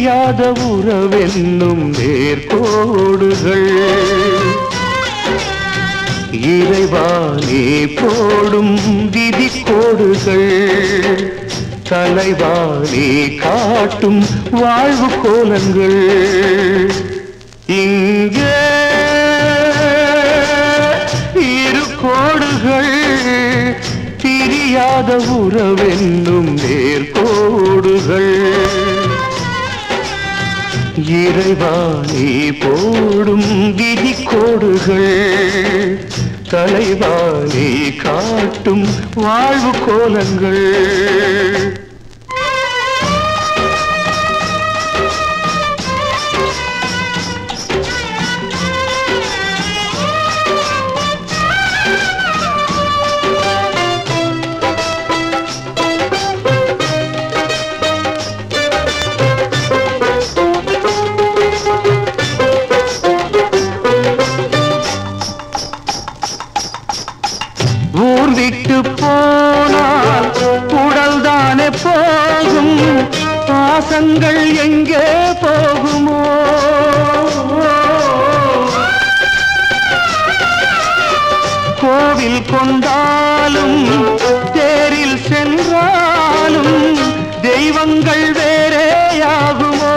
பிரியாத உறவென்னும் நேர்கோடுகள் இறைவா நீ போடும் விதிக்கோடுகள் தலைவா நீ காட்டும் வாழ்வு கோலங்கள் இங்கே இரு கோடுகள் பிரியாத உறவென்னும் நேர்கோடுகள் இறைவா நீ போடும் விதிக்கோடுகள் தலைவா நீ காட்டும் வாழ்வு கோலங்கள் ஊர் விட்டு போனால் உடல் தானே போகும் பாசங்கள் எங்கே போகுமோ கோவில் கொண்டாலும் தேரில் சென்றாலும் தெய்வங்கள் வேறேயாகுமோ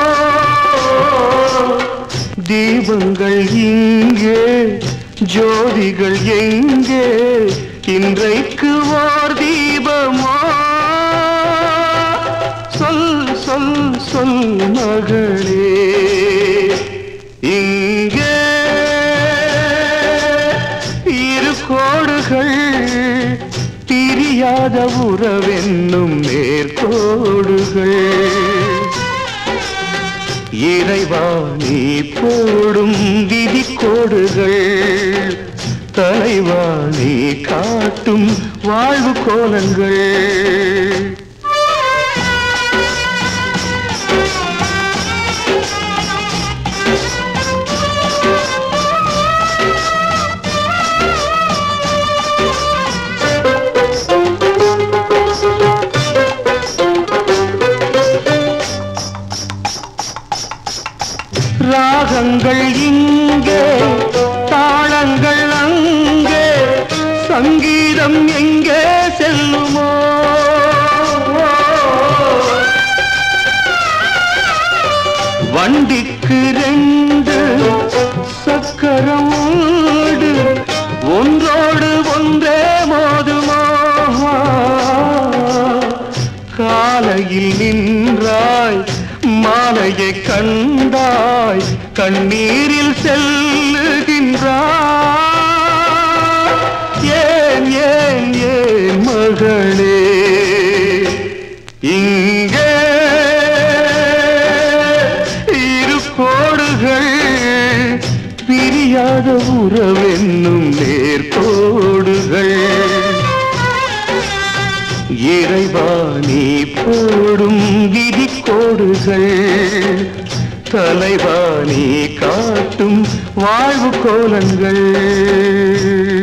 தீபங்கள் இங்கே ஜோதிகள் எங்கே இன்றைக்கு ஓர் தீபமோ சொல் சொல் சொல் மகளே இங்கே இரு கோடுகள் பிரியாத உறவென்னும் நேர்கோடுகள் இறைவா நீ போடும் விதிக்கோடுகள் தலைவா நீ காட்டும் வாழ்வு கோலங்கள் ராகங்கள் இங்கே தாளங்கள் அங்கே சங்கீதம் எங்கே செல்லுமோ வண்டிக்கு ரெண்டு சக்கரம் உண்டு ஒன்றோடு ஒன்றே மோதுமோ காலையில் நின்றாய் மாலையை கண்டாய் கண்ணீரில் செல்லுகின்றாய் ஏன் ஏன் ஏன் மகளே இங்கே இரு கோடுகள் பிரியாத உறவென்னும் நேர்கோடுகள் இறைவா நீ போடும் விதிக்கோடுகள் தலைவா நீ காட்டும் வாழ்வு கோலங்கள்